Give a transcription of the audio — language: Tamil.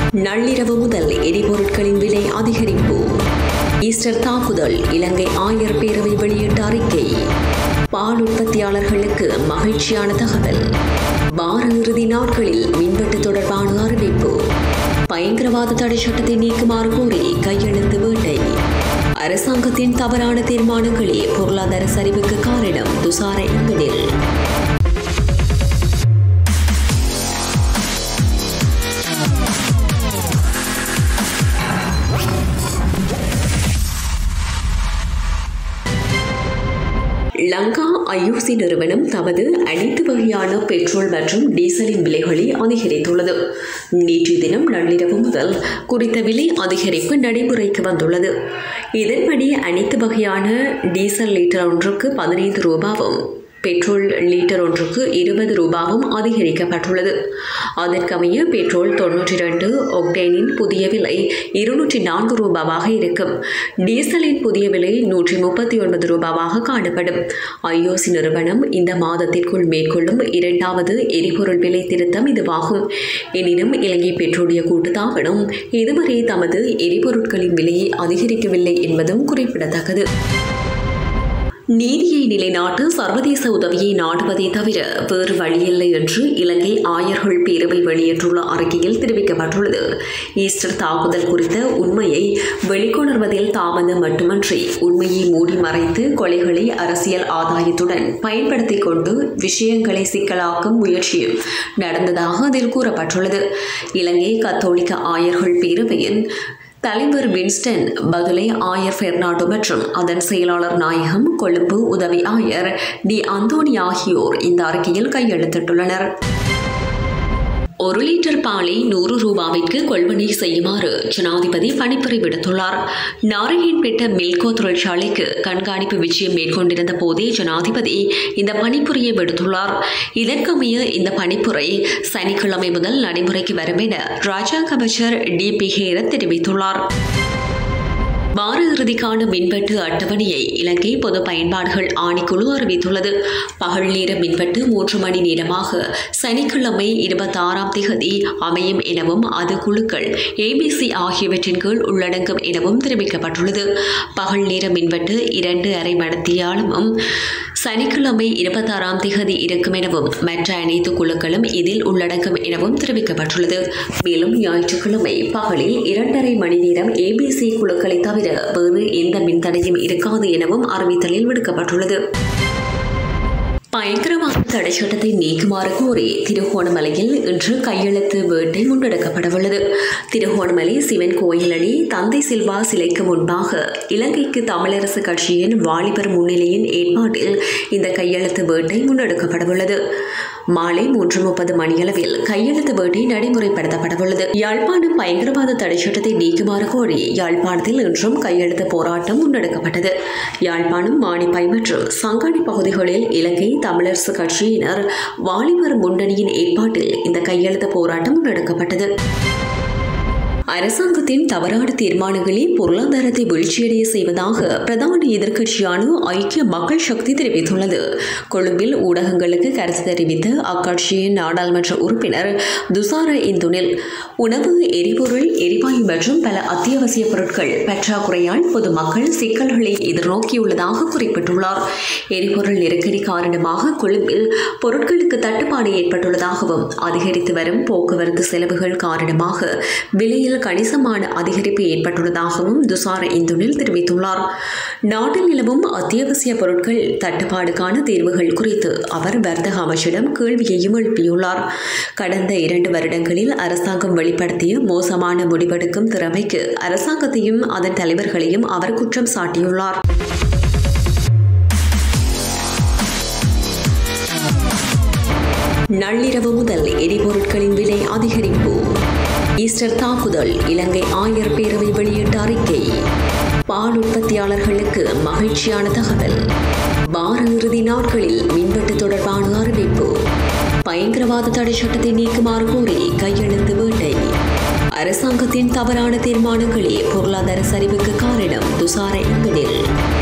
நள்ளிரவு முதல் எரிபொருட்களின் விலை அதிகரிப்பு ஈஸ்டர் தாக்குதல் இலங்கை ஆயர் பேரவை வெளியிட்ட அறிக்கை பால் உற்பத்தியாளர்களுக்கு மகிழ்ச்சியான தகவல் வார இறுதி நாட்களில் மின்வெட்டு தொடர்பான அறிவிப்பு பயங்கரவாத தடை சட்டத்தை நீக்குமாறு கோரி கையெழுத்து வேட்டை அரசாங்கத்தின் தவறான தீர்மானங்களே பொருளாதார சரிவுக்கு காரணம் துசார இந்துனில் லங்கா ஐயூசி நிறுவனம் தமது அனைத்து வகையான பெட்ரோல் மற்றும் டீசலின் விலைகளை அதிகரித்துள்ளது நேற்றைய தினம் நள்ளிரவு முதல் குறித்த விலை அதிகரிப்பு நடைமுறைக்கு வந்துள்ளது இதன்படி அனைத்து வகையான டீசல் லிட்டர் ஒன்றுக்கு பதினைந்து ரூபாவும் பெட்ரோல் லிட்டர் ஒன்றுக்கு இருபது ரூபாவும் அதிகரிக்கப்பட்டுள்ளது அதற்கமைய பெட்ரோல் தொன்னூற்றி ரெண்டு ஒக்டேனின் புதிய விலை இருநூற்றி நான்கு ரூபாவாக இருக்கும் டீசலின் புதிய விலை நூற்றி முப்பத்தி ஒன்பது ரூபாவாக காணப்படும் ஐஓசி நிறுவனம் இந்த மாதத்திற்குள் மேற்கொள்ளும் இரண்டாவது எரிபொருள் விலை திருத்தம் இதுவாகும் எனினும் இலங்கை பெட்ரோலிய கூட்டுத்தாபனம் இதுவரை தமது எரிபொருட்களின் விலையை அதிகரிக்கவில்லை என்பதும் குறிப்பிடத்தக்கது நீதியை நிலைநாட்டு சர்வதேச உதவியை நாடுவதை தவிர வேறு வழியில்லை என்று இலங்கை ஆயர்கள் பேரவை வெளியிட்டுள்ள அறிக்கையில் தெரிவிக்கப்பட்டுள்ளது ஈஸ்டர் தாக்குதல் குறித்த உண்மையை வெளிக்கொணர்வதில் தாமதம் மட்டுமன்றி உண்மையை மூடி மறைத்து கொலைகளை அரசியல் ஆதாயத்துடன் பயன்படுத்திக் கொண்டு விஷயங்களை சிக்கலாக்கும் முயற்சியும் நடந்ததாக அதில் கூறப்பட்டுள்ளது இலங்கை கத்தோலிக்க ஆயர்கள் பேரவையின் தலைவர் வின்ஸ்டன் பதுலை ஆயர் பெர்னாண்டோ மற்றும் அதன் செயலாளர் நாயகம் கொழும்பு உதவி ஆயர் டி அந்தோனி ஆகியோர் இந்த அறிக்கையில் கையெழுத்திட்டுள்ளனர் ஒரு லிட்டர் பாலை நூறு ரூபாவிற்கு கொள்வனை செய்யுமாறு ஜனாதிபதி பணிப்புரை விடுத்துள்ளார் நாராயண்பேட்ட மில்கோ தொழிற்சாலைக்கு கண்காணிப்பு விஜயம் மேற்கொண்டிருந்த போதே ஜனாதிபதி இந்த பணிப்புரையை விடுத்துள்ளார் இதற்கமைய இந்த பணிப்புரை சனிக்கிழமை முதல் நடைமுறைக்கு வரும் என ராஜாங்க அமைச்சர் டி பி ஹேரத் தெரிவித்துள்ளார் வார இறுதிக்கான மின்வெட்டு அட்டவணையை இலங்கை பொது பயன்பாடுகள் ஆணைக்குழு அறிவித்துள்ளது பகல் நேர மின்வெட்டு மூன்று மணி நேரமாக சனிக்கிழமை இருபத்தாறாம் திகதி அமையும் எனவும் அது குழுக்கள் ஏபிசி ஆகியவற்றின் கீழ் உள்ளடங்கும் எனவும் தெரிவிக்கப்பட்டுள்ளது பகல் நேர மின்வெட்டு இரண்டு அரை மடத்தியாலமும் சனிக்கிழமை இருபத்தாறாம் திகதி இருக்கும் எனவும் மற்ற அனைத்து குழுக்களும் இதில் உள்ளடங்கும் எனவும் தெரிவிக்கப்பட்டுள்ளது மேலும் ஞாயிற்றுக்கிழமை பகலில் இரண்டரை மணி நேரம் ஏபிசி குழுக்களை தவிர வேறு எந்த மின்தடையும் இருக்காது எனவும் அறிவித்தலில் விடுக்கப்பட்டுள்ளது பயங்கரவாத தடை சட்டத்தை நீக்குமாறு கோரி திருகோணமலையில் இன்று கையெழுத்து வேட்டை முன்னெடுக்கப்படவுள்ளது திருகோணமலை சிவன் கோயில் அடி தந்தை சில்வா சிலைக்கு முன்பாக இலங்கைக்கு தமிழரசு கட்சியின் வாலிபர் முன்னிலையின் ஏற்பாட்டில் இந்த கையெழுத்து வேட்டை முன்னெடுக்கப்படவுள்ளது மாலை மூன்று முப்பது மணியளவில் கையெழுத்து வேட்டை நடைமுறைப்படுத்தப்படவுள்ளது யாழ்ப்பாணம் பயங்கரவாத தடை சட்டத்தை நீக்குமாறு கோரி யாழ்ப்பாணத்தில் இன்றும் கையெழுத்து போராட்டம் முன்னெடுக்கப்பட்டது யாழ்ப்பாணம் மானிப்பாய் மற்றும் சங்காடி பகுதிகளில் இலங்கை தமிழரசு கட்சியினர் வாலிபர் முன்னணியின் ஏற்பாட்டில் இந்த கையெழுத்து போராட்டம் முன்னெடுக்கப்பட்டது அரசாங்கத்தின் தவறான தீர்மானங்களே பொருளாதாரத்தை வீழ்ச்சியடைய செய்வதாக பிரதான எதிர்க்கட்சியான ஐக்கிய மக்கள் சக்தி தெரிவித்துள்ளது கொழும்பில் ஊடகங்களுக்கு கருத்து தெரிவித்த அக்கட்சியின் நாடாளுமன்ற உறுப்பினர் துசார இந்துனில் உணவு எரிபொருள் எரிவாயு மற்றும் பல அத்தியாவசிய பொருட்கள் பற்றாக்குறையால் பொதுமக்கள் சிக்கல்களை எதிர்நோக்கியுள்ளதாக குறிப்பிட்டுள்ளார் எரிபொருள் நெருக்கடி காரணமாக கொழும்பில் பொருட்களுக்கு தட்டுப்பாடு ஏற்பட்டுள்ளதாகவும் அதிகரித்து வரும் போக்குவரத்து செலவுகள் காரணமாக விலையில் கணிசமான அதிகரிப்பு ஏற்பட்டுள்ளதாகவும் துசார இந்துனில் தெரிவித்துள்ளார் நாட்டில் நிலவும் அத்தியாவசிய பொருட்கள் தட்டுப்பாடுக்கான தீர்வுகள் குறித்து அவர் வர்த்தக அமைச்சிடம் கேள்வியையும் எழுப்பியுள்ளார் கடந்த இரண்டு வருடங்களில் அரசாங்கம் வெளிப்படுத்திய மோசமான முடிவெடுக்கும் திறமைக்கு அரசாங்கத்தையும் அதன் தலைவர்களையும் அவர் குற்றம் சாட்டியுள்ளார் நள்ளிரவு முதல் எரிபொருட்களின் விலை அதிகரிப்பு ஈஸ்டர் தாக்குதல் இலங்கை ஆயர் பேரவை வெளியிட்ட அறிக்கை பால் உற்பத்தியாளர்களுக்கு மகிழ்ச்சியான தகவல் வார இறுதி நாட்களில் மின்வெட்டு தொடர்பான அறிவிப்பு பயங்கரவாத தடை சட்டத்தை நீக்குமாறு கோரி கையெழுத்து வேட்டை அரசாங்கத்தின் தவறான தீர்மானங்களே பொருளாதார சரிவுக்கு காரணம் துசார இங்கனில்